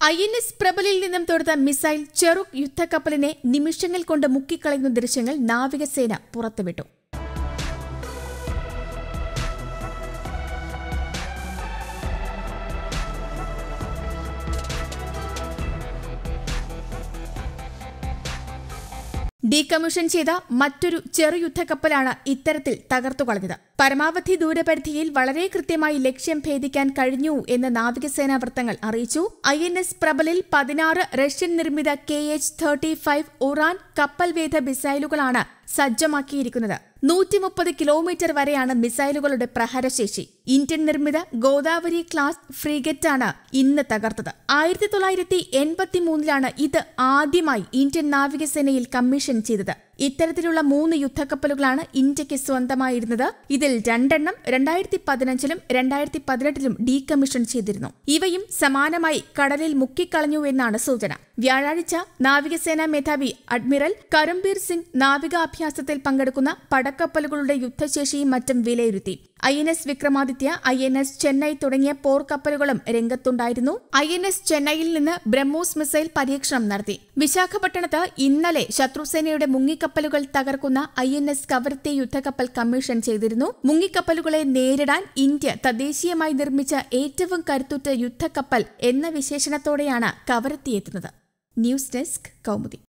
I N S പ്രബലിൽ നിന്നും തൊടുത്ത missile ചെറുക് യുദ്ധക്കപ്പലിനെ നിമിഷങ്ങൾ കൊണ്ട് മുക്കിക്കളയുന്ന ദൃശ്യങ്ങൾ നാവികസേന പുറത്തുവിട്ടു ഡീകമ്മീഷൻ ചെയ്ത മറ്റൊരു ചെറു യുദ്ധക്കപ്പലാണ് ഇത്തരത്തിൽ തകർത്തുകളഞ്ഞത് പരമാവധി ദൂരപരിധിയിൽ വളരെ കൃത്യമായി ലക്ഷ്യം ഭേദിക്കാൻ കഴിഞ്ഞു എന്ന് നാവികസേനാ വൃത്തങ്ങൾ അറിയിച്ചു ഐ എൻ എസ് പ്രബലിൽ പതിനാറ് റഷ്യൻ നിർമ്മിത K H thirty five Uran കപ്പൽവേധ മിസൈലുകളാണ് സജ്ജമാക്കിയിരിക്കുന്നത് നൂറ്റി മുപ്പത് കിലോമീറ്റർ വരെയാണ് മിസൈലുകളുടെ പ്രഹരശേഷി ഇന്ത്യൻ നിർമ്മിത ഗോദാവരി ക്ലാസ് ഫ്രീഗറ്റാണ് ഇന്ന് തകർത്തത് ആയിരത്തി തൊള്ളായിരത്തി എൺപത്തി മൂന്നിലാണ് ഇത് ആദ്യമായി ഇന്ത്യൻ നാവികസേനയിൽ കമ്മീഷൻ ചെയ്തത് ഇത്തരത്തിലുള്ള മൂന്ന് യുദ്ധക്കപ്പലുകളാണ് ഇന്ത്യക്ക് സ്വന്തമായിരുന്നത് ഇതിൽ രണ്ടെണ്ണം രണ്ടായിരത്തി പതിനഞ്ചിലും രണ്ടായിരത്തി പതിനെട്ടിലും ഡീകമ്മീഷൻ ചെയ്തിരുന്നു ഇവയും സമാനമായി കടലിൽ മുക്കിക്കളഞ്ഞു എന്നാണ് സൂചന വ്യാഴാഴ്ച നാവികസേനാ മേധാവി അഡ്മിറൽ കരംബീർ സിംഗ് നാവികാഭ്യാസത്തിൽ പങ്കെടുക്കുന്ന പടക്കപ്പലുകളുടെ യുദ്ധശേഷിയും മറ്റും വിലയിരുത്തി I N S Vikramaditya I N S Chennai തുടങ്ങിയ പോർക്കപ്പലുകളും രംഗത്തുണ്ടായിരുന്നു ഐ എൻ എസ് ചെന്നൈയിൽ നിന്ന് ബ്രഹ്മോസ് മിസൈൽ പരീക്ഷണം നടത്തി വിശാഖപട്ടണത്ത് ഇന്നലെ ശത്രുസേനയുടെ മുങ്ങിക്കപ്പലുകൾ തകർക്കുന്ന ഐ എൻ എസ് കവരത്തെ യുദ്ധക്കപ്പൽ കമ്മീഷൻ ചെയ്തിരുന്നു മുങ്ങിക്കപ്പലുകളെ നേരിടാൻ ഇന്ത്യ തദ്ദേശീയമായി നിർമ്മിച്ച ഏറ്റവും കരുത്തുറ്റ യുദ്ധക്കപ്പൽ എന്ന വിശേഷണത്തോടെയാണ് കവരത്തി എത്തുന്നത് ന്യൂസ് ഡെസ്ക് കൗമുദി